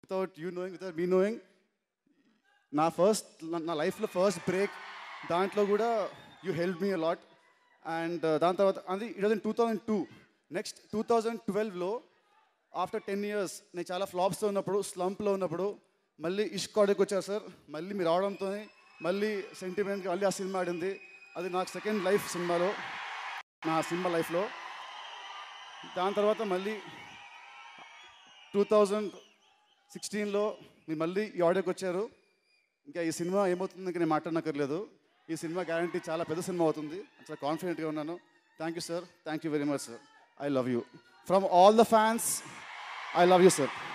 without you knowing without me knowing నా first నా లైఫ్లో ఫస్ట్ బ్రేక్ దాంట్లో కూడా you help me a lot and దాని తర్వాత అది it was in two thousand two next two thousand ట్వెల్వ్లో ఆఫ్టర్ టెన్ ఇయర్స్ నేను చాలా ఫ్లాప్స్లో ఉన్నప్పుడు స్లంప్లో ఉన్నప్పుడు మళ్ళీ ఇష్క్ ఆడికి వచ్చారు సార్ మళ్ళీ మీరు రావడంతో మళ్ళీ సెంటిమెంట్గా మళ్ళీ ఆ సినిమా ఆడింది అది నాకు సెకండ్ లైఫ్ సినిమాలో నా సినిమా లైఫ్లో దాని తర్వాత మళ్ళీ టూ థౌజండ్ సిక్స్టీన్లో మీరు మళ్ళీ ఈ ఆడియోకి వచ్చారు ఇంకా ఈ సినిమా ఏమవుతుంది ఇంకా నేను మాట్లాడనక్కర్లేదు ఈ సినిమా గ్యారంటీ చాలా పెద్ద సినిమా అవుతుంది చాలా కాన్ఫిడెంట్గా ఉన్నాను thank you sir thank you very much sir I love you from all the fans I love you sir